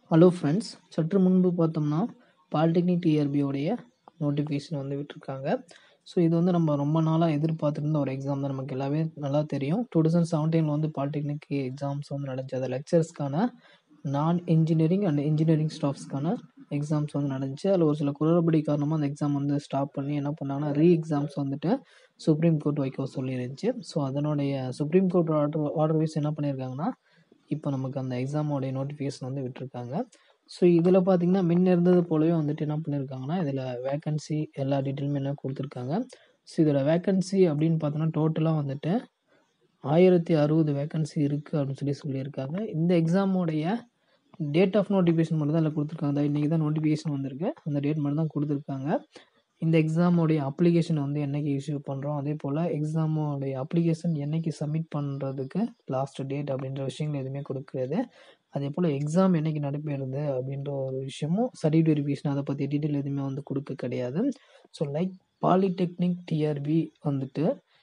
hello friends சற்று முன்பு பார்த்தோம்னா பாலிடெக்னிக் டிஆர்பியோடைய நோட்டிஃபிகேஷன் வந்து விட்டிருக்காங்க ஸோ இது வந்து நம்ம ரொம்ப நாளாக எதிர்பார்த்துருந்த ஒரு எக்ஸாம் தான் நமக்கு எல்லாமே நல்லா தெரியும் டூ தௌசண்ட் செவன்டீனில் வந்து பாலிடெக்னிக் எக்ஸாம்ஸ் வந்து நடந்துச்சு அது லெக்சர்ஸ்க்கான நான் இன்ஜினியரிங் அண்ட் இன்ஜினியரிங் ஸ்டாஃப்ஸ்க்கான எக்ஸாம்ஸ் வந்து நடந்துச்சு அதில் ஒரு சில குளறுபடி காரணமாக அந்த எக்ஸாம் வந்து ஸ்டாப் பண்ணி என்ன பண்ணாங்கன்னா ரீ எக்ஸாம்ஸ் வந்துட்டு சுப்ரீம் கோர்ட் வைக்க சொல்லியிருந்துச்சு ஸோ அதனுடைய Supreme Court order order wise என்ன பண்ணியிருக்காங்கன்னா இப்போ நமக்கு அந்த எக்ஸாமோடைய நோட்டிஃபிகேஷன் வந்து விட்டுருக்காங்க ஸோ இதில் பார்த்தீங்கன்னா முன்ன இருந்தது போலவே வந்துட்டு என்ன பண்ணியிருக்காங்கன்னா இதில் வேக்கன்சி எல்லா டீட்டெயிலுமே என்ன கொடுத்துருக்காங்க ஸோ இதில் வேக்கன்சி அப்படின்னு பார்த்தோன்னா டோட்டலாக வந்துட்டு ஆயிரத்தி அறுபது வேக்கன்சி இருக்குது அப்படின்னு சொல்லி சொல்லியிருக்காங்க இந்த எக்ஸாமோடைய டேட் ஆஃப் நோட்டிஃபிகேஷன் மட்டும் தான் அதில் கொடுத்துருக்காங்க இன்றைக்கி தான் நோட்டிஃபிகேஷன் வந்திருக்கு அந்த டேட் மட்டும் தான் கொடுத்துருக்காங்க இந்த எக்ஸாமோடைய அப்ளிகேஷன் வந்து என்னைக்கு இஷ்யூ பண்ணுறோம் அதே போல் எக்ஸாமோடைய அப்ளிகேஷன் என்னைக்கு சப்மிட் பண்ணுறதுக்கு லாஸ்ட் டேட் அப்படின்ற விஷயங்கள் எதுவுமே கொடுக்குறது அதே போல் எக்ஸாம் என்னைக்கு நடைபெறுது அப்படின்ற ஒரு விஷயமும் சர்டிஃபிகேட் வெரிஃபிகேஷன் அதை பற்றி டீட்டெயில் எதுவுமே வந்து கொடுக்க கிடையாது ஸோ லைக் பாலிடெக்னிக் டிஆர்பி வந்துட்டு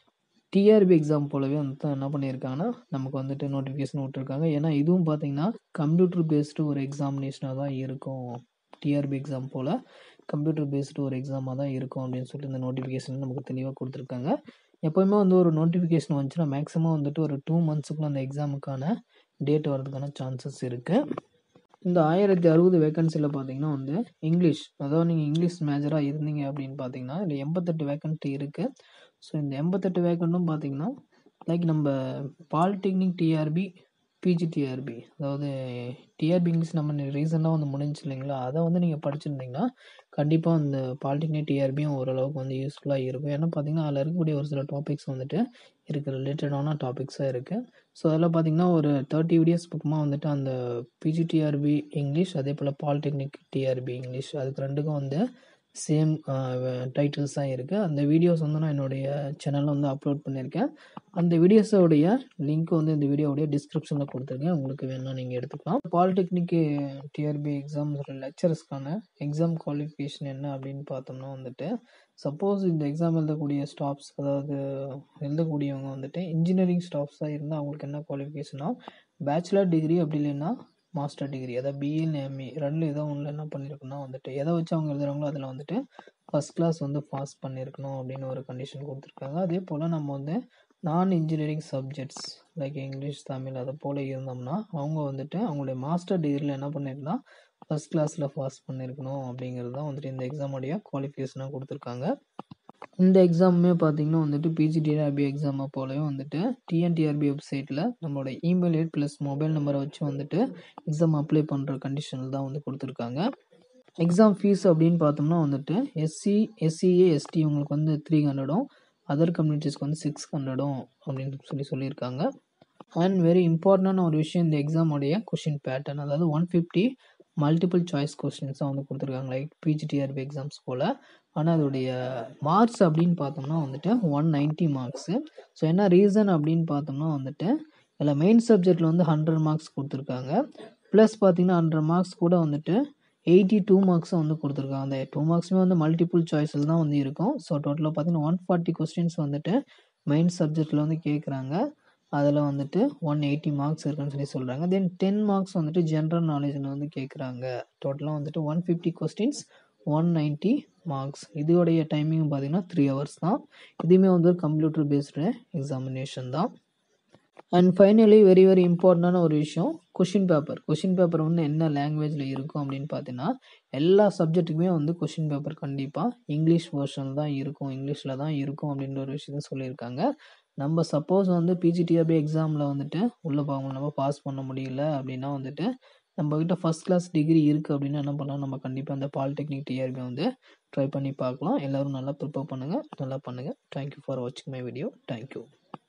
டிஆர்பி எக்ஸாம் போலவே வந்து என்ன பண்ணியிருக்காங்கன்னா நமக்கு வந்துட்டு நோட்டிஃபிகேஷன் விட்டுருக்காங்க ஏன்னா இதுவும் பார்த்தீங்கன்னா கம்ப்யூட்டர் பேஸ்டு ஒரு எக்ஸாமினேஷனாக தான் இருக்கும் டிஆர்பி எக்ஸாம் போல் கம்ப்யூட்டர் பேஸ்டு ஒரு எக்ஸாமாக தான் இருக்கும் அப்படின்னு சொல்லிட்டு இந்த நோட்டிஃபிகேஷன் நமக்கு தெளிவாக கொடுத்துருக்காங்க எப்போயுமே வந்து ஒரு நோட்டிஃபிகேஷன் வந்துச்சுன்னா மேக்ஸிமம் வந்துட்டு ஒரு டூ மந்த்ஸுக்குள்ள அந்த எக்ஸாமுக்கான டேட் வரதுக்கான சான்சஸ் இருக்குது இந்த ஆயிரத்தி அறுபது வேக்கன்சியில் பார்த்தீங்கன்னா வந்து இங்கிலீஷ் அதாவது நீங்கள் இங்கிலீஷ் மேஜராக இருந்தீங்க அப்படின்னு பார்த்தீங்கன்னா இல்லை எண்பத்தெட்டு வேக்கன்ட்டி இருக்குது ஸோ இந்த எண்பத்தெட்டு வேக்கண்ட்டும் பார்த்தீங்கன்னா லைக் நம்ம பாலிடெக்னிக் டிஆர்பி பிஜிடிஆர்பி அதாவது டிஆர்பி இங்கிலீஷ் நம்ம ரீசெண்டாக வந்து முடிஞ்சு இல்லைங்களா அதை வந்து நீங்கள் படிச்சிருந்தீங்கன்னா கண்டிப்பாக அந்த பாலிடெக்னிக் டிஆர்பியும் ஓரளவுக்கு வந்து யூஸ்ஃபுல்லாக இருக்கும் ஏன்னா பார்த்தீங்கன்னா அதில் இருக்கக்கூடிய ஒரு சில டாபிக்ஸ் வந்துட்டு இருக்க ரிலேட்டடான டாபிக்ஸாக இருக்குது ஸோ அதில் பார்த்தீங்கன்னா ஒரு தேர்ட்டி வீடியோஸ் பக்கமாக வந்துட்டு அந்த பிஜிடிஆர்பி இங்கிலீஷ் அதே போல் பாலிடெக்னிக் டிஆர்பி இங்கிலீஷ் அதுக்கு ரெண்டுக்கும் வந்து சேம் டைட்டில்ஸ் தான் இருக்குது அந்த வீடியோஸ் வந்து நான் என்னுடைய சேனலில் வந்து அப்லோட் பண்ணியிருக்கேன் அந்த வீடியோஸோடைய லிங்க் வந்து இந்த வீடியோவுடைய டிஸ்கிரிப்ஷனில் கொடுத்துருக்கேன் உங்களுக்கு வேணால் நீங்கள் எடுத்துக்கலாம் பாலிடெக்னிக் டிஆர்பி எக்ஸாம்ஸ் லெக்சரஸ்க்கான எக்ஸாம் குவாலிஃபிகேஷன் என்ன அப்படின்னு பார்த்தோம்னா வந்துட்டு சப்போஸ் இந்த எக்ஸாம் எழுதக்கூடிய ஸ்டாஃப்ஸ் அதாவது எழுதக்கூடியவங்க வந்துட்டு இன்ஜினியரிங் ஸ்டாஃப்ஸாக இருந்தால் அவங்களுக்கு என்ன குவாலிஃபிகேஷனா பேச்சுலர் டிகிரி அப்படி இல்லைன்னா மாஸ்டர் டிகிரி அதாவது பிஎல் எம்இ ரெண்டில் ஏதோ ஒன்றில் என்ன பண்ணியிருக்குன்னா வந்துட்டு எதை வச்சு அவங்க எழுதுகிறாங்களோ அதில் வந்துட்டு ஃபஸ்ட் கிளாஸ் வந்து பாஸ் பண்ணியிருக்கணும் அப்படின்னு ஒரு கண்டிஷன் கொடுத்துருக்காங்க அதே போல் நம்ம வந்து non engineering subjects like English Tamil அதை போல் இருந்தோம்னா அவங்க வந்துட்டு அவங்களுடைய மாஸ்டர் டிகிரியில் என்ன பண்ணியிருக்குன்னா ஃபஸ்ட் கிளாஸில் பாஸ் பண்ணியிருக்கணும் அப்படிங்கிறது தான் வந்துட்டு இந்த எக்ஸாமுடைய குவாலிஃபிகேஷனாக கொடுத்துருக்காங்க இந்த எக்ஸாமுமே பார்த்தீங்கன்னா வந்துட்டு பிஜிடிஆர்பி எக்ஸாமை போலவே வந்துட்டு டிஎன்டிஆர்பி வெப்சைட்டில் நம்மளோட இமெயில் ஐட் ப்ளஸ் மொபைல் நம்பரை வச்சு வந்துட்டு எக்ஸாம் அப்ளை பண்ணுற கண்டிஷனில் தான் வந்து கொடுத்துருக்காங்க எக்ஸாம் ஃபீஸ் அப்படின்னு பார்த்தோம்னா வந்துட்டு எஸ்சி எஸ்சிஏ எஸ்டி உங்களுக்கு வந்து த்ரீ ஹண்ட்ரடும் அதர் கம்யூனிட்டிஸ்க்கு வந்து சிக்ஸ் ஹண்ட்ரடும் அப்படின்னு சொல்லி சொல்லியிருக்காங்க அண்ட் வெரி இம்பார்ட்டண்டான ஒரு விஷயம் இந்த எக்ஸாமுடைய கொஷின் பேட்டர்ன் அதாவது one fifty multiple choice questions தான் வந்து கொடுத்துருக்காங்க லைக் பிஜிடிஆர்பி எக்ஸாம்ஸ் போல் ஆனால் அதோடைய மார்க்ஸ் அப்படின்னு பார்த்தோம்னா வந்துட்டு ஒன் நைன்ட்டி மார்க்ஸு ஸோ என்ன ரீசன் அப்படின்னு பார்த்தோம்னா வந்துட்டு இதில் மெயின் சப்ஜெக்டில் வந்து ஹண்ட்ரட் மார்க்ஸ் கொடுத்துருக்காங்க ப்ளஸ் பார்த்தீங்கன்னா ஹண்ட்ரட் மார்க்ஸ் கூட வந்துட்டு எயிட்டி டூ மார்க்ஸும் வந்து கொடுத்துருக்காங்க அந்த டூ மார்க்ஸுமே வந்து மல்டிபிள் சாய்ஸில் தான் வந்து இருக்கும் ஸோ டோட்டலாக பார்த்தீங்கன்னா ஒன் ஃபார்ட்டி கொஸ்டின்ஸ் வந்துட்டு மெயின் சப்ஜெக்டில் வந்து கேட்குறாங்க அதில் வந்துட்டு ஒன் எயிட்டி மார்க்ஸ் இருக்குன்னு சொல்லி சொல்கிறாங்க தென் டென் மார்க்ஸ் வந்துட்டு ஜென்ரல் நாலேஜில் வந்து கேட்குறாங்க டோட்டலாக வந்துட்டு one fifty questions one ninety marks இதோடைய டைமிங் பார்த்தீங்கன்னா த்ரீ ஹவர்ஸ் தான் இதுவுமே வந்து ஒரு கம்ப்யூட்டர் பேஸ்டு எக்ஸாமினேஷன் தான் அண்ட் ஃபைனலி வெரி வெரி இம்பார்ட்டண்டான ஒரு விஷயம் கொஷின் பேப்பர் கொஷின் பேப்பர் வந்து என்ன லாங்குவேஜில் இருக்கும் அப்படின்னு பார்த்தீங்கன்னா எல்லா சப்ஜெக்ட்டுக்குமே வந்து கொஷின் பேப்பர் கண்டிப்பாக இங்கிலீஷ் வேர்ஷன் தான் இருக்கும் இங்கிலீஷில் தான் இருக்கும் அப்படின்ற ஒரு விஷயத்த சொல்லியிருக்காங்க நம்ம சப்போஸ் வந்து பிஜிடிஆர்பி எக்ஸாமில் வந்துட்டு உள்ளே பார்க்கணும் நம்ம பாஸ் பண்ண முடியல அப்படின்னா வந்துட்டு நம்மக்கிட்ட ஃபஸ்ட் கிளாஸ் டிகிரி இருக்குது அப்படின்னா என்ன பண்ணலாம் நம்ம கண்டிப்பாக அந்த பாலிடெக்னிக் டிஆர்பி வந்து ட்ரை பண்ணி பார்க்கலாம் எல்லோரும் நல்லா ப்ரிப்பேர் பண்ணுங்கள் நல்லா பண்ணுங்கள் தேங்க்யூ ஃபார் வாட்சிங் மை வீடியோ தேங்க்யூ